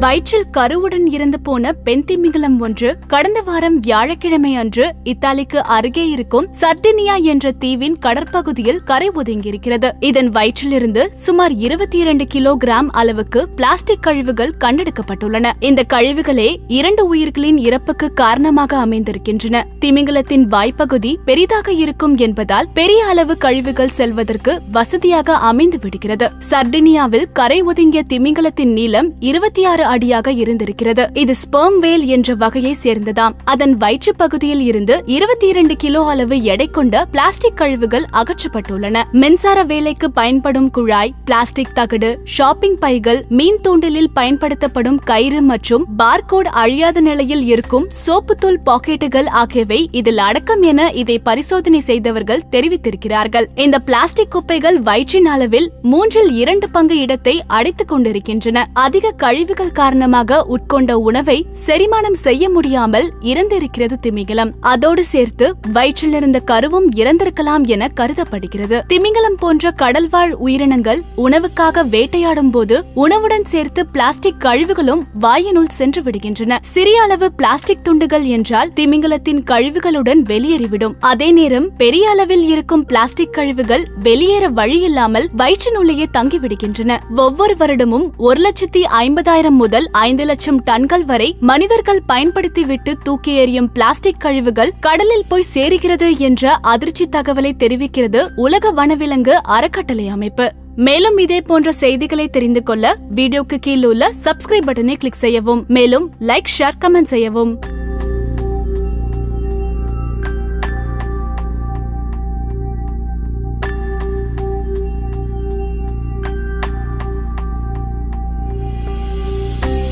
வயிற்றில் கருவுடன் இறந்து போன பெண் திமிங்கலம் ஒன்று கடந்த வாரம் வியாழக்கிழமை அன்று இத்தாலிக்கு அருகே இருக்கும் சர்டினியா என்ற தீவின் கடற்பகுதியில் கரை ஒதுங்கியிருக்கிறது இதன் வயிற்றிலிருந்து சுமார் இருபத்தி இரண்டு கிலோகிராம் அளவுக்கு பிளாஸ்டிக் கழிவுகள் கண்டெடுக்கப்பட்டுள்ளன இந்த கழிவுகளே இரண்டு உயிர்களின் இறப்புக்கு காரணமாக அமைந்திருக்கின்றன திமிங்கலத்தின் வாய்ப்பகுதி பெரிதாக இருக்கும் என்பதால் பெரிய அளவு கழிவுகள் செல்வதற்கு வசதியாக அமைந்து விடுகிறது சர்டினியாவில் கரை ஒதுங்கிய திமிங்கலத்தின் நீளம் இருபத்தி ஆறு அடியாக இருந்திருக்கிறது இது ஸ்பெர்ம் வேல் என்ற வகையை சேர்ந்ததாம் அதன் வயிற்று பகுதியில் இருந்து இருபத்தி இரண்டு கிலோ அளவு எடை கொண்ட பிளாஸ்டிக் கழிவுகள் அகற்றப்பட்டுள்ளன மின்சார வேலைக்கு பயன்படும் குழாய் பிளாஸ்டிக் தகடு ஷாப்பிங் பைகள் மீன் தூண்டலில் பயன்படுத்தப்படும் கயிறு மற்றும் பார்கோட் அழியாத நிலையில் இருக்கும் சோப்புத்தூள் பாக்கெட்டுகள் ஆகியவை இதில் அடக்கம் என இதை பரிசோதனை செய்தவர்கள் தெரிவித்திருக்கிறார்கள் இந்த பிளாஸ்டிக் குப்பைகள் வயிற்றின் அளவில் மூன்றில் இரண்டு பங்கு இடத்தை அடைத்துக் கொண்டிருக்கின்றன அதிக கழிவுகள் காரணமாக உட்கொண்ட உணவை செரிமானம் செய்ய முடியாமல் இறந்திருக்கிறது திமிங்கலம் அதோடு சேர்த்து வயிற்றில் இருந்த கருவும் இறந்திருக்கலாம் என கருதப்படுகிறது திமிங்கலம் போன்ற கடல்வாழ் உயிரினங்கள் உணவுக்காக வேட்டையாடும் போது உணவுடன் சேர்த்து பிளாஸ்டிக் கழிவுகளும் வாயினுள் சென்று விடுகின்றன சிறிய அளவு பிளாஸ்டிக் துண்டுகள் என்றால் திமிங்கலத்தின் கழிவுகளுடன் வெளியேறிவிடும் அதே நேரம் பெரிய அளவில் இருக்கும் பிளாஸ்டிக் கழிவுகள் வெளியேற வழியில்லாமல் வயிற்றினுள்ளேயே தங்கிவிடுகின்றன ஒவ்வொரு வருடமும் ஒரு லட்சத்தி ஐம்பதாயிரம் முதல் ஐந்து லட்சம் டன்கள் வரை மனிதர்கள் பயன்படுத்திவிட்டு தூக்கி எறியும் பிளாஸ்டிக் கழிவுகள் கடலில் போய் சேருகிறது என்ற அதிர்ச்சி தகவலை தெரிவிக்கிறது உலக வனவிலங்கு அறக்கட்டளை அமைப்பு மேலும் இதே போன்ற செய்திகளை தெரிந்து கொள்ள வீடியோக்கு கீழ் உள்ள சப்ஸ்கிரைப் பட்டனை கிளிக் செய்யவும் மேலும் லைக் ஷேர் கமெண்ட் செய்யவும்